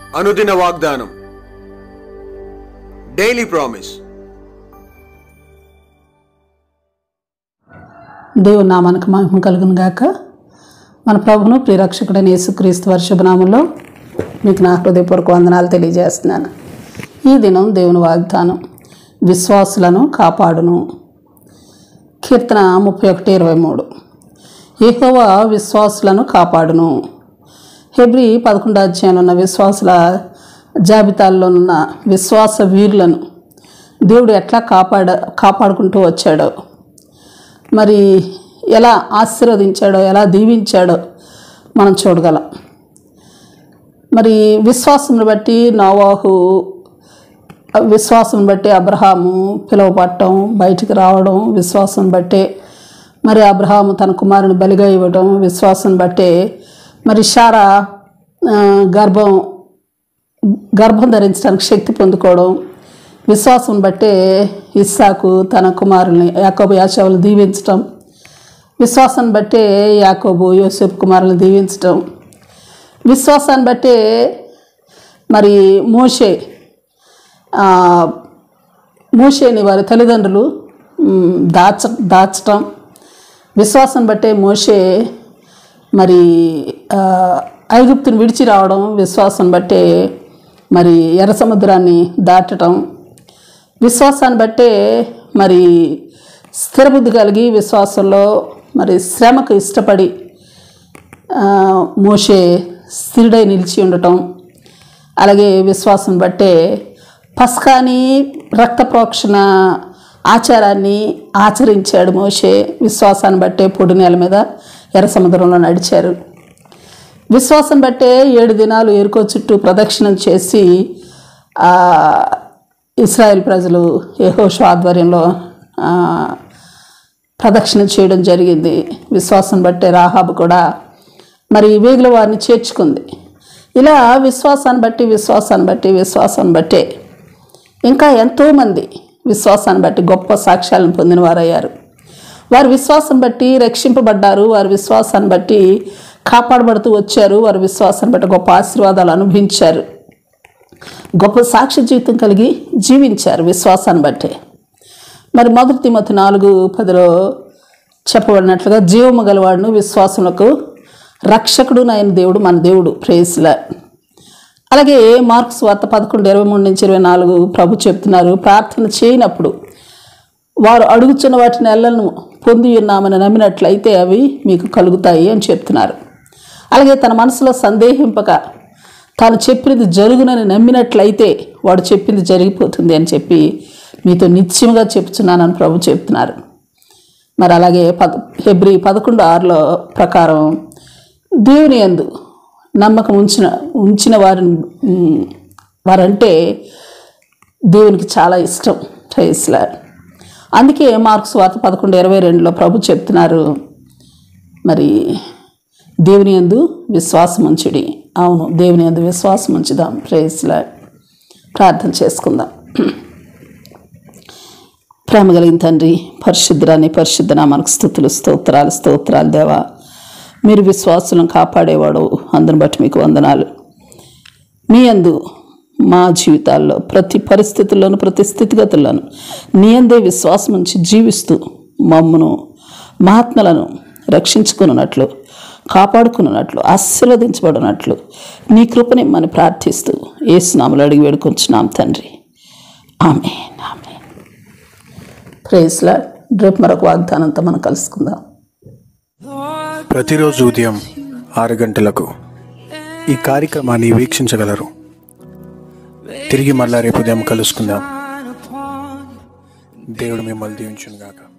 అనుదిన వాగ్దానం daily promise దేవుని నామానికి మహిమ కలుగును గాక మన ప్రభును ప్రియరక్షకుడైన యేసుక్రీస్తు వర్షభనామంలో మీకు నా హృదయపూర్వక వందనాలు తెలియజేస్తున్నాను ఈ దినం దేవుని వాగ్దానం విశ్వాసులను కాపాడును కీర్తన ముప్పై ఒకటి ఇరవై మూడు యెహోవా విశ్వాసులను కాపాడును హెబ్రి పదకొండో అధ్యాయంలో ఉన్న విశ్వాసుల జాబితాల్లో ఉన్న విశ్వాస వీరులను దేవుడు ఎట్లా కాపాడ కాపాడుకుంటూ వచ్చాడో మరి ఎలా ఆశీర్వదించాడో ఎలా దీవించాడో మనం చూడగలం మరి విశ్వాసం బట్టి నోవాహు విశ్వాసం బట్టి అబ్రహాము పిలువపడటం బయటికి రావడం విశ్వాసం బట్టే మరి అబ్రహాము తన కుమారుని బలిగా ఇవ్వడం విశ్వాసం బట్టే మరి షారా ఆ, గర్భం గర్భం ధరించడానికి శక్తి పొందుకోవడం విశ్వాసం బట్టే ఇస్సాకు తన కుమారుల్ని యాకోబు యాచవులు దీవించటం విశ్వాసం బట్టే యాకోబు యోసేపు కుమారులను దీవించటం విశ్వాసాన్ని బట్టే మరి మోషే ఆ, మోషేని వారి తల్లిదండ్రులు మ్, దాచ దాచటం విశ్వాసం బట్టే మోషే మరి ఆ, ఐగుప్తుని విడిచి రావడం విశ్వాసం బట్టే మరి ఎర్ర సముద్రాన్ని దాటటం విశ్వాసాన్ని బట్టే మరి స్థిరబుద్ధి కలిగి విశ్వాసంలో మరి శ్రమకు ఇష్టపడి ఆ, మోషే స్థిరుడై నిలిచి ఉండటం అలాగే విశ్వాసం బట్టే పస్కాని రక్త ప్రోక్షణ ఆచారాన్ని ఆచరించాడు మోషే విశ్వాసాన్ని బట్టే పొడి నేల మీద ఎర్ర సముద్రంలో నడిచారు విశ్వాసం బట్టే ఏడు దినాలు ఎరుకో చుట్టూ ప్రదక్షిణం చేసి ఆ, ఇస్రాయేల్ ప్రజలు యెహోషు ఆధ్వర్యంలో ఆ, ప్రదక్షిణ చేయడం జరిగింది విశ్వాసం బట్టే రాహాబు కూడా మరి వేగుల వారిని చేర్చుకుంది ఇలా విశ్వాసాన్ని బట్టి విశ్వాసాన్ని బట్టి విశ్వాసాన్ని బట్టే ఇంకా ఎంతోమంది విశ్వాసాన్ని బట్టి గొప్ప సాక్ష్యాలను పొందిన వారయ్యారు వారి విశ్వాసం బట్టి రక్షింపబడ్డారు వారి విశ్వాసాన్ని బట్టి కాపాడబడుతూ వచ్చారు వారి విశ్వాసాన్ని బట్టి గొప్ప ఆశీర్వాదాలు అనుభవించారు గొప్ప సాక్ష్య జీవితం కలిగి జీవించారు విశ్వాసాన్ని బట్టే మరి మొదటి తిమ్మతి నాలుగు పదిలో చెప్పబడినట్లుగా జీవము గలవాడును విశ్వాసములకు రక్షకుడు నాయన దేవుడు మన దేవుడు ప్రేసుల అలాగే మార్క్స్ వార్త పదకొండు ఇరవై మూడు నుంచి ఇరవై నాలుగు ప్రభు చెప్తున్నారు ప్రార్థన చేయనప్పుడు వారు అడుగుచున్న వాటి నెలలను పొంది ఉన్నామని నమ్మినట్లయితే అవి మీకు కలుగుతాయి అని చెప్తున్నారు అలాగే తన మనసులో సందేహింపక తాను చెప్పింది జరుగునని నమ్మినట్లయితే వాడు చెప్పింది జరిగిపోతుంది అని చెప్పి మీతో నిత్యముగా చెప్తున్నానని ప్రభు చెప్తున్నారు మరి అలాగే పద హెబ్రి పదకొండు ఆరులో ప్రకారం దేవుని యందు నమ్మకం ఉంచిన ఉంచిన వారిని ఉమ్, వారంటే దేవునికి చాలా ఇష్టం ట్రైస్లా అందుకే మార్క్స్ వార్త పదకొండు ఇరవై రెండులో ప్రభు చెప్తున్నారు మరి దేవుని యందు విశ్వాసం ఉంచుడి అవును దేవుని యందు విశ్వాసం ఉంచుదాం ప్రేస్లా ప్రార్థన చేసుకుందాం ప్రేమ కలిగిన తండ్రి పరిశుద్ధాన్ని పరిశుద్ధన మనకు స్థుతులు స్తోత్రాలు స్తోత్రాలు దేవా మీరు విశ్వాసులను కాపాడేవాడు అందుని బట్టి మీకు వందనాలు మీ అందు మా జీవితాల్లో ప్రతి పరిస్థితుల్లోనూ ప్రతి స్థితిగతుల్లోనూ నీ అందే విశ్వాసం ఉంచి జీవిస్తూ మమ్మను మహాత్మలను రక్షించుకున్నట్లు కాపాడుకున్నట్లు ఆశీర్వదించబడినట్లు నీ కృపని మనం ప్రార్థిస్తూ ఏసునామలు అడిగి వేడుకొంచున్నాం తండ్రి ఆమె ఆమె ప్రేస్లా రేపు మరొక వాగ్దానంతో మనం కలుసుకుందాం ప్రతిరోజు ఉదయం ఆరు గంటలకు ఈ కార్యక్రమాన్ని వీక్షించగలరు తిరిగి మళ్ళా రేపు ఉదయం కలుసుకుందాం దేవుడు మిమ్మల్ని దీవించును గాక